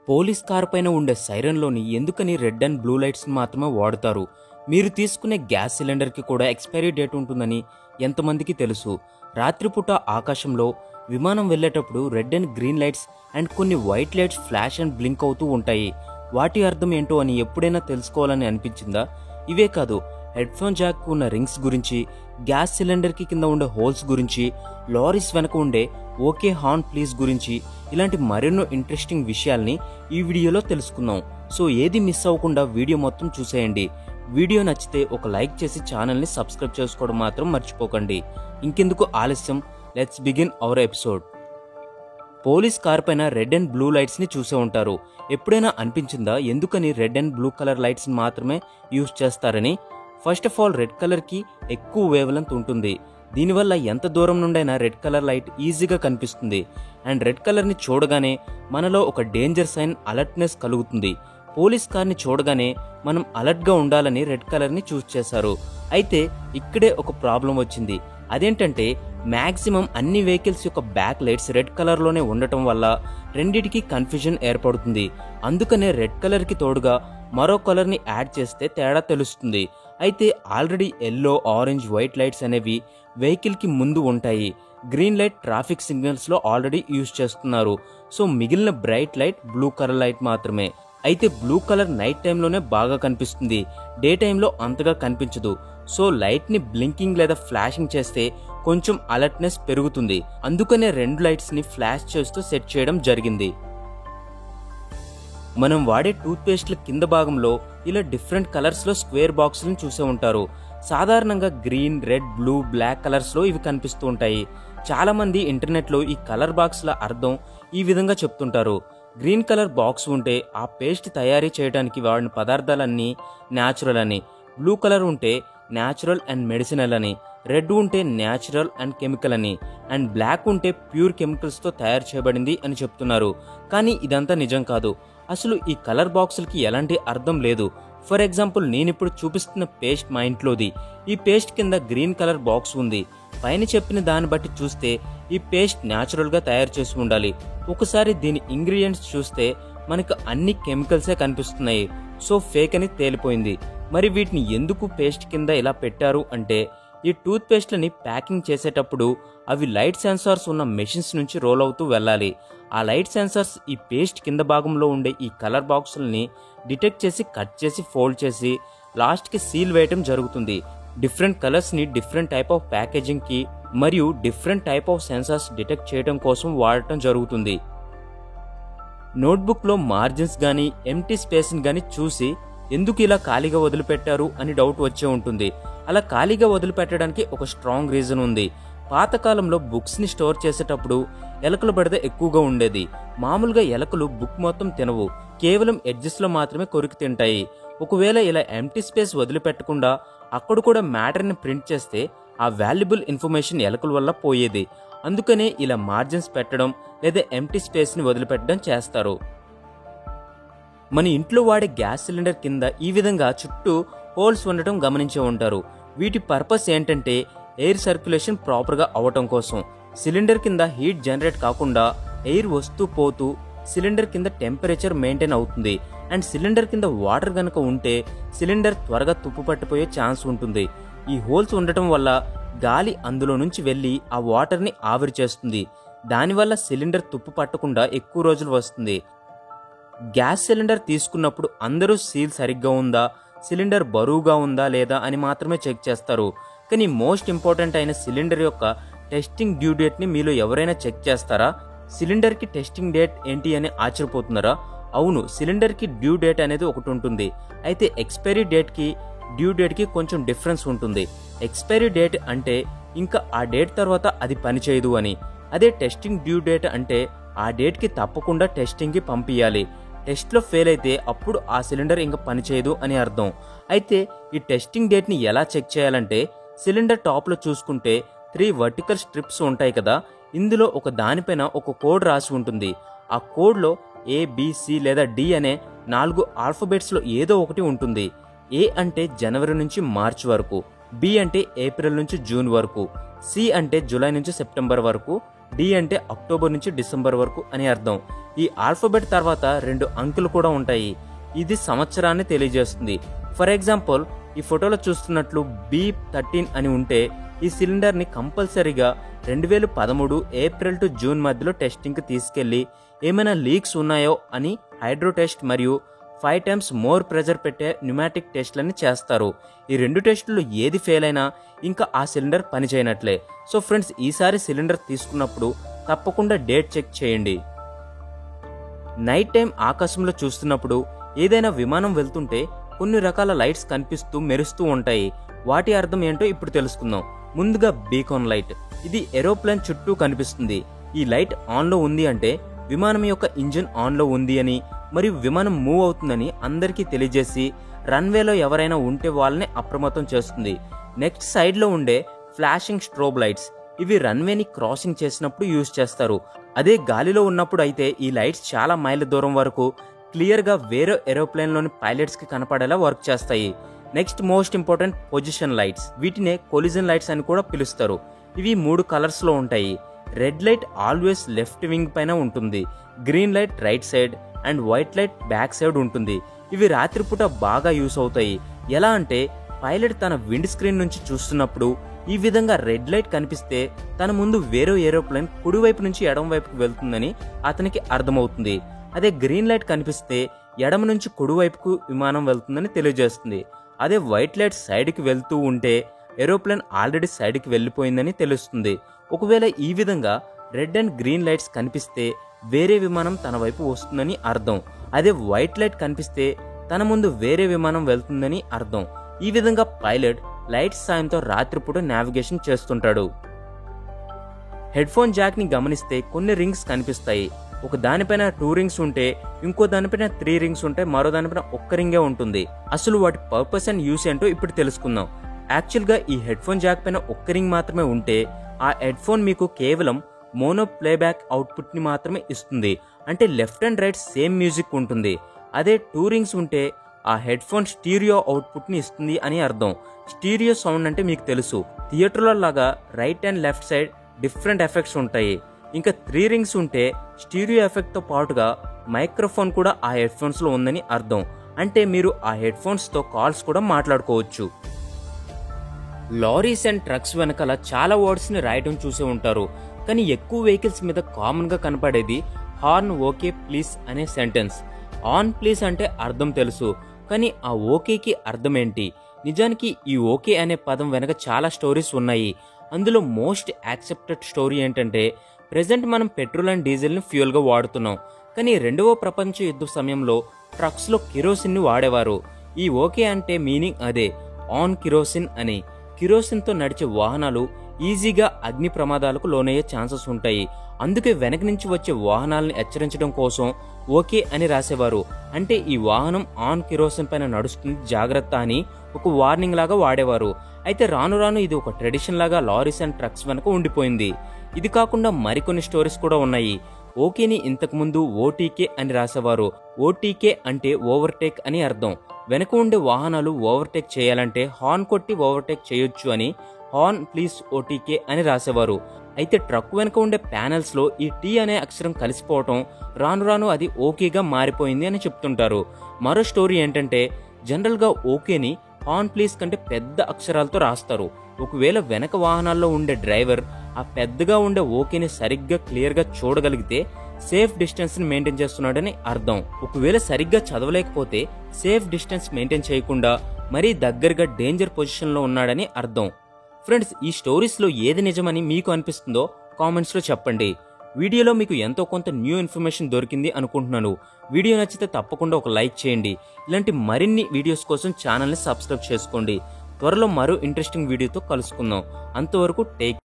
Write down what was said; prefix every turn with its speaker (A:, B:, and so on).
A: police car పైన ఉండే సైరన్లోని ఎందుకని రెడ్ అండ్ బ్లూ లైట్స్ మాత్రమే వాడుతారు మీరు తీసుకునే గ్యాస్ సిలిండర్కి కూడా ఎక్స్పైరీ డేట్ ఉంటుందని ఎంతమందికి తెలుసు రాత్రిపూట ఆకాశంలో విమానం వెళ్ళేటప్పుడు red and green lights and కొన్ని white lights flash and blink అవుతూ ఉంటాయి వాటి అర్థం ఏంటో అని ఎప్పుడైనా తెలుసుకోవాలని అనిపించిందా ఇవే కాదు హెడ్ ఫోన్ జాక్ ఉన్న రింగ్స్ గురించి గ్యాస్ సిలిండర్కి కింద ఉండే హోల్స్ గురించి లారీస్ వెనక ఉండే ఓకే హార్న్ ప్లీజ్ గురించి ఇలాంటి మరెన్నో ఇంట్రెస్టింగ్ విషయాల్ని ఈ వీడియోలో తెలుసుకుందాం సో ఏది మిస్ అవ్వకుండా వీడియో మొత్తం చూసేయండి వీడియో నచ్చితే ఒక లైక్ చేసి ఛానల్ని సబ్స్క్రైబ్ చేసుకోవడం మాత్రం మర్చిపోకండి ఇంకెందుకు ఆలస్యం let's begin our episode police car పైన రెడ్ అండ్ బ్లూ లైట్స్ ని చూసే ఉంటారు ఎప్పుడైనా అనిపించిందా ఎందుకని red and blue colour lights మాత్రమే యూజ్ చేస్తారని first of all red colour కి ఎక్కువ వేవ్లెంత్ ఉంటుంది దీనివల్ల ఎంత దూరం నుండైనా రెడ్ కలర్ లైట్ ఈజీగా కనిపిస్తుంది అండ్ రెడ్ కలర్ ని చూడగానే మనలో ఒక డేంజర్ సైన్ అలర్ట్నెస్ కలుగుతుంది పోలీస్ కార్ని చూడగానే మనం అలర్ట్గా ఉండాలని రెడ్ కలర్ని చూస్ చేశారు అయితే ఇక్కడే ఒక ప్రాబ్లం వచ్చింది అదేంటంటే మ్యాక్సిమం అన్ని వెహికల్స్ యొక్క బ్యాక్ లైట్స్ రెడ్ కలర్లోనే ఉండటం వల్ల రెండిటికి కన్ఫ్యూజన్ ఏర్పడుతుంది అందుకనే రెడ్ కలర్కి తోడుగా మరో కలర్ని యాడ్ చేస్తే తేడా తెలుస్తుంది అయితే already yellow orange white lights అనేవి వెహికల్కి ముందు ఉంటాయి గ్రీన్ లైట్ ట్రాఫిక్ సిగ్నల్స్లో ఆల్రెడీ యూజ్ చేస్తున్నారు సో మిగిలిన bright light blue colour light మాత్రమే అయితే బ్లూ కలర్ నైట్ టైంలోనే బాగా కనిపిస్తుంది డే టైంలో అంతగా కనిపించదు సో లైట్ని బ్లింకింగ్ లేదా ఫ్లాషింగ్ చేస్తే కొంచెం అలర్ట్నెస్ పెరుగుతుంది అందుకనే రెండు లైట్స్ని ఫ్లాష్ చేస్తూ సెట్ చేయడం జరిగింది మనం వాడే టూత్ పేస్ట్ల కింద భాగంలో ఇలా డిఫరెంట్ కలర్స్లో స్క్వేర్ బాక్సులను చూసే ఉంటారు సాధారణంగా గ్రీన్ రెడ్ బ్లూ బ్లాక్ కలర్స్లో ఇవి కనిపిస్తూ ఉంటాయి చాలామంది ఇంటర్నెట్లో ఈ కలర్ బాక్స్ల అర్థం ఈ విధంగా చెప్తుంటారు గ్రీన్ కలర్ బాక్స్ ఉంటే ఆ పేస్ట్ తయారీ చేయడానికి వాడిన పదార్థాలన్నీ న్యాచురల్ అని బ్లూ కలర్ ఉంటే న్యాచురల్ అండ్ మెడిసినల్ అని రెడ్ ఉంటే న్యాచురల్ అండ్ కెమికల్ అని అండ్ బ్లాక్ ఉంటే ప్యూర్ కెమికల్స్తో తయారు చేయబడింది అని చెప్తున్నారు కానీ ఇదంతా నిజం కాదు అసలు ఈ కలర్ బాక్సులకి ఎలాంటి అర్థం లేదు ఫర్ ఎగ్జాంపుల్ నేను ఇప్పుడు చూపిస్తున్న పేస్ట్ మా ఇంట్లోది ఈ పేస్ట్ కింద గ్రీన్ కలర్ బాక్స్ ఉంది పైన చెప్పిన దాన్ని బట్టి చూస్తే ఈ పేస్ట్ న్యాచురల్గా తయారు చేసి ఉండాలి ఒకసారి దీని ఇంగ్రీడియంట్స్ చూస్తే మనకు అన్ని కెమికల్సే కనిపిస్తున్నాయి సో ఫేక్ అని తేలిపోయింది మరి వీటిని ఎందుకు పేస్ట్ కింద ఇలా పెట్టారు అంటే ఈ టూత్ పేస్ట్లని ప్యాకింగ్ చేసేటప్పుడు అవి లైట్ సెన్సార్స్ ఉన్న మెషిన్స్ నుంచి రోల్ అవుతూ వెళ్ళాలి ఆ లైట్ సెన్సార్స్ ఈ పేస్ట్ కింద భాగంలో ఉండే ఈ కలర్ బాక్సులని డిటెక్ట్ చేసి కట్ చేసి ఫోల్డ్ చేసి లాస్ట్కి సీల్ వేయటం జరుగుతుంది డిఫరెంట్ కలర్స్ని డిఫరెంట్ టైప్ ఆఫ్ ప్యాకేజింగ్కి మరియు different type of sensors detect చేయడం కోసం వాడటం జరుగుతుంది నోట్బుక్లో మార్జిన్స్ కానీ ఎంటీ స్పేస్ని కానీ చూసి ఎందుకు ఇలా ఖాళీగా వదిలిపెట్టారు అని డౌట్ వచ్చే ఉంటుంది అలా ఖాళీగా వదిలిపెట్టడానికి ఒక స్ట్రాంగ్ రీజన్ ఉంది పాతకాలంలో బుక్స్ని స్టోర్ చేసేటప్పుడు ఎలకలు పడితే ఎక్కువగా ఉండేది మామూలుగా ఎలకలు బుక్ మొత్తం తినవు కేవలం ఎడ్జెస్లో మాత్రమే కొరికి తింటాయి ఒకవేళ ఇలా ఎంటీ స్పేస్ వదిలిపెట్టకుండా అక్కడ కూడా మ్యాటర్ని ప్రింట్ చేస్తే ఆ వాల్యుబుల్ ఇన్ఫర్మేషన్ ఎలకల వల్ల పోయేది అందుకనే ఇలా మార్జిన్స్ పెట్టడం లేదా ఎంటీ స్పేస్ని వదిలిపెట్టడం చేస్తారు మన ఇంట్లో వాడే గ్యాస్ సిలిండర్ కింద ఈ విధంగా చుట్టూ హోల్స్ ఉండటం గమనించే ఉంటారు వీటి పర్పస్ ఏంటంటే ఎయిర్ సర్క్యులేషన్ ప్రాపర్గా అవటం కోసం సిలిండర్ కింద హీట్ జనరేట్ కాకుండా ఎయిర్ వస్తూ పోతూ సిలిండర్ కింద టెంపరేచర్ మెయింటైన్ అవుతుంది అండ్ సిలిండర్ కింద వాటర్ గనక ఉంటే సిలిండర్ త్వరగా తుప్పు పట్టిపోయే ఛాన్స్ ఉంటుంది ఈ హోల్స్ ఉండటం వల్ల గాలి అందులో నుంచి వెళ్ళి ఆ వాటర్ని ఆవిరి చేస్తుంది దానివల్ల సిలిండర్ తుప్పు పట్టకుండా ఎక్కువ రోజులు వస్తుంది గ్యాస్ సిలిండర్ తీసుకున్నప్పుడు అందరూ సీల్ సరిగ్గా ఉందా సిలిండర్ బరువుగా ఉందా లేదా అని మాత్రమే చెక్ చేస్తారు కానీ మోస్ట్ ఇంపార్టెంట్ అయిన సిలిండర్ యొక్క టెస్టింగ్ డ్యూ డేట్ని మీలో ఎవరైనా చెక్ చేస్తారా సిలిండర్కి టెస్టింగ్ డేట్ ఏంటి అని ఆశ్చర్యపోతున్నారా అవును సిలిండర్కి డ్యూ డేట్ అనేది ఒకటి ఉంటుంది అయితే ఎక్స్పైరీ డేట్కి డ్యూ డేట్కి కొంచెం డిఫరెన్స్ ఉంటుంది ఎక్స్పైరీ డేట్ అంటే ఇంకా ఆ డేట్ తర్వాత అది పనిచేయదు అని అదే టెస్టింగ్ డ్యూ డేట్ అంటే ఆ డేట్కి తప్పకుండా టెస్టింగ్కి పంపించాలి టెస్ట్లో ఫెయిల్ అయితే అప్పుడు ఆ సిలిండర్ ఇంకా పనిచేయదు అని అర్థం అయితే ఈ టెస్టింగ్ డేట్ని ఎలా చెక్ చేయాలంటే సిలిండర్ టాప్లో చూసుకుంటే త్రీ వర్టికల్ స్ట్రిప్స్ ఉంటాయి కదా ఇందులో ఒక దానిపైన ఒక కోడ్ రాసి ఉంటుంది ఆ కోడ్లో ఏ సి లేదా డి అనే నాలుగు ఆల్ఫబెట్స్లో ఏదో ఒకటి ఉంటుంది ఏ అంటే జనవరి నుంచి మార్చ్ వరకు బి అంటే ఏప్రిల్ నుంచి జూన్ వరకు సి అంటే జూలై నుంచి సెప్టెంబర్ వరకు డి అంటే అక్టోబర్ నుంచి డిసెంబర్ వరకు అని అర్థం ఈ ఆల్ఫాబెట్ తర్వాత రెండు అంకెలు కూడా ఉంటాయి ఇది సంవత్సరాన్ని తెలియజేస్తుంది ఫర్ ఎగ్జాంపుల్ ఈ ఫోటోలో చూస్తున్నట్లు బి థర్టీన్ అని ఉంటే ఈ సిలిండర్ని కంపల్సరీగా రెండు వేల పదమూడు ఏప్రిల్ టు జూన్ మధ్యలో టెస్టింగ్కి తీసుకెళ్లి ఏమైనా లీక్స్ ఉన్నాయో అని హైడ్రో టెస్ట్ మరియు ఫైవ్ టైమ్స్ మోర్ ప్రెజర్ పెట్టే న్యూమాటిక్ టెస్ట్లని చేస్తారు ఈ రెండు టెస్టులు ఏది ఫెయిల్ అయినా ఇంకా ఆ సిలిండర్ పనిచేయనట్లే సో ఫ్రెండ్స్ ఈసారి సిలిండర్ తీసుకున్నప్పుడు తప్పకుండా డేట్ చెక్ చేయండి నైట్ టైం ఆకాశంలో చూస్తున్నప్పుడు ఏదైనా విమానం వెళ్తుంటే కొన్ని రకాల లైట్స్ కనిపిస్తూ మెరుస్తూ ఉంటాయి వాటి అర్థం ఏంటో ఇప్పుడు తెలుసుకుందాం ముందుగా బీకాన్ లైట్ ఇది ఏరోప్లేన్ చుట్టూ కనిపిస్తుంది ఈ లైట్ ఆన్లో ఉంది అంటే విమానం యొక్క ఇంజిన్ ఆన్లో ఉంది అని మరియు విమానం మూవ్ అవుతుందని అందరికీ తెలియజేసి రన్వేలో ఎవరైనా ఉంటే వాళ్ళని అప్రమత్తం చేస్తుంది నెక్స్ట్ సైడ్లో ఉండే ఫ్లాషింగ్ స్ట్రోబ్ లైట్స్ ఇవి రన్వేని క్రాసింగ్ చేసినప్పుడు యూజ్ చేస్తారు అదే గాలిలో ఉన్నప్పుడు అయితే ఈ లైట్స్ చాలా మైళ్ళ దూరం వరకు క్లియర్గా వేరే ఏరోప్లేన్లోని పైలట్స్కి కనపడేలా వర్క్ చేస్తాయి next most important position lights వీటినే కొలిజన్ లైట్స్ అని కూడా పిలుస్తారు ఇవి మూడు కలర్స్లో ఉంటాయి red light always left wing పైన ఉంటుంది green light right side and white light back side ఉంటుంది ఇవి రాత్రిపూట బాగా యూస్ అవుతాయి ఎలా అంటే పైలట్ తన విండ్ స్క్రీన్ నుంచి చూస్తున్నప్పుడు ఈ విధంగా రెడ్ లైట్ కనిపిస్తే తన ముందు వేరే ఏరోప్లేన్ కుడివైపు నుంచి ఎడమ వైపుకు వెళ్తుందని అతనికి అర్థమవుతుంది అదే గ్రీన్ లైట్ కనిపిస్తే ఎడమ నుంచి కుడివైపుకు విమానం వెళ్తుందని తెలియజేస్తుంది అదే వైట్ లైట్ సైడ్కి వెళ్తూ ఉంటే ఏరోప్లేన్ ఆల్రెడీ సైడ్కి వెళ్ళిపోయిందని తెలుస్తుంది ఒకవేళ ఈ విధంగా రెడ్ అండ్ గ్రీన్ లైట్స్ కనిపిస్తే వేరే విమానం తన వైపు వస్తుందని అర్థం అదే వైట్ లైట్ కనిపిస్తే తన ముందు వేరే విమానం వెళ్తుందని అర్థం ఈ విధంగా పైలట్ లైట్స్ సాయంతో రాత్రిపూట నావిగేషన్ చేస్తుంటాడు హెడ్ ఫోన్ జాక్ ని గమనిస్తే కొన్ని రింగ్స్ కనిపిస్తాయి ఒక దానిపైన టూ రింగ్స్ ఉంటే ఇంకో దానిపైన త్రీ రింగ్స్ ఉంటే మరో దానిపైన ఒక్క రింగే ఉంటుంది అసలు వాటి పర్పస్ అండ్ యూస్ ఏంటో ఇప్పుడు తెలుసుకుందాం యాక్చువల్గా ఈ హెడ్ ఫోన్ జాక్ పైన ఒక్క రింగ్ మాత్రమే ఉంటే ఆ హెడ్ ఫోన్ మీకు కేవలం మోనో ప్లేబ్యాక్ అవుట్పుట్ ని మాత్రమే ఇస్తుంది అంటే left and right same music ఉంటుంది అదే టూ రింగ్స్ ఉంటే ఆ హెడ్ ఫోన్ స్టీరియో అవుట్పుట్ ని ఇస్తుంది అని అర్థం స్టీరియో సౌండ్ అంటే మీకు తెలుసు థియేటర్లో లాగా right and left side different effects ఉంటాయి ఇంకా త్రీ రింగ్స్ ఉంటే స్టీరియో ఎఫెక్ట్తో పాటుగా మైక్రోఫోన్ కూడా ఆ హెడ్ ఫోన్స్లో ఉందని అర్థం అంటే మీరు ఆ హెడ్ ఫోన్స్తో కాల్స్ కూడా మాట్లాడుకోవచ్చు లారీస్ అండ్ ట్రక్స్ వెనకాల చాలా వర్డ్స్ని రాయడం చూసే ఉంటారు కానీ ఎక్కువ వెహికల్స్ మీద కామన్గా కనపడేది హార్న్ ఓకే ప్లీజ్ అనే సెంటెన్స్ ఆన్ ప్లీజ్ అంటే అర్థం తెలుసు కానీ ఆ ఓకేకి అర్థం ఏంటి నిజానికి ఈ ఓకే అనే పదం వెనక చాలా స్టోరీస్ ఉన్నాయి అందులో మోస్ట్ యాక్సెప్టెడ్ స్టోరీ ఏంటంటే ప్రెసెంట్ మనం పెట్రోల్ అండ్ డీజిల్ని ఫ్యూయల్గా వాడుతున్నాం కానీ రెండవ ప్రపంచ యుద్ధ సమయంలో ట్రక్స్లో కిరోసిన్ని వాడేవారు ఈ ఓకే అంటే మీనింగ్ అదే ఆన్ కిరోసిన్ అని కిరోసిన్తో నడిచే వాహనాలు ఈజీగా అగ్ని ప్రమాదాలకు లోనయ్యే ఛాన్సెస్ ఉంటాయి అందుకే వెనక నుంచి వచ్చే వాహనాలను హెచ్చరించడం కోసం ఓకే అని రాసేవారు అంటే ఈ వాహనం ఆన్ కిరోసిన్ పైన నడుస్తుంది జాగ్రత్త అని ఒక వార్నింగ్ లాగా వాడేవారు అయితే రాను రాను ఇది ఒక ట్రెడిషన్ లాగా లారీస్ అండ్ ట్రక్స్ వెనక ఉండిపోయింది ఇది కాకుండా మరికొన్ని స్టోరీస్ కూడా ఉన్నాయి ఓకేని ఇంతకుముందు ఓటీకే అని రాసేవారు ఓటీకే అంటే ఓవర్టేక్ అని అర్థం వెనక ఉండే వాహనాలు ఓవర్టేక్ చేయాలంటే హార్న్ కొట్టి ఓవర్టేక్ చేయొచ్చు అని హార్న్ ప్లీజ్ ఓటీకే అని రాసేవారు అయితే ట్రక్ వెనక ఉండే ప్యానెల్స్ లో ఈ టీ అనే అక్షరం కలిసిపోవటం రాను రాను అది ఓకేగా మారిపోయింది అని చెప్తుంటారు మరో స్టోరీ ఏంటంటే జనరల్ గా ఓకేని హార్న్ ప్లీజ్ కంటే పెద్ద అక్షరాలతో రాస్తారు ఒకవేళ వెనక వాహనాల్లో ఉండే డ్రైవర్ ఆ పెద్దగా ఉండే ఓకేని సరిగ్గా క్లియర్ గా చూడగలిగితే సేఫ్ డిస్టెన్స్ ని మెయింటైన్ చేస్తున్నాడని అర్థం ఒకవేళ సరిగ్గా చదవలేకపోతే సేఫ్ డిస్టెన్స్ మెయింటైన్ చేయకుండా మరీ దగ్గరగా డేంజర్ పొజిషన్ లో ఉన్నాడని అర్థం ఫ్రెండ్స్ ఈ స్టోరీస్ లో ఏది నిజమని మీకు అనిపిస్తుందో కామెంట్స్ లో చెప్పండి వీడియోలో మీకు ఎంతో కొంత న్యూ ఇన్ఫర్మేషన్ దొరికింది అనుకుంటున్నాను వీడియో నచ్చితే తప్పకుండా ఒక లైక్ చేయండి ఇలాంటి మరిన్ని వీడియోస్ కోసం ఛానల్ని సబ్స్క్రైబ్ చేసుకోండి త్వరలో మరో ఇంట్రెస్టింగ్ వీడియోతో కలుసుకుందాం అంతవరకు టేక్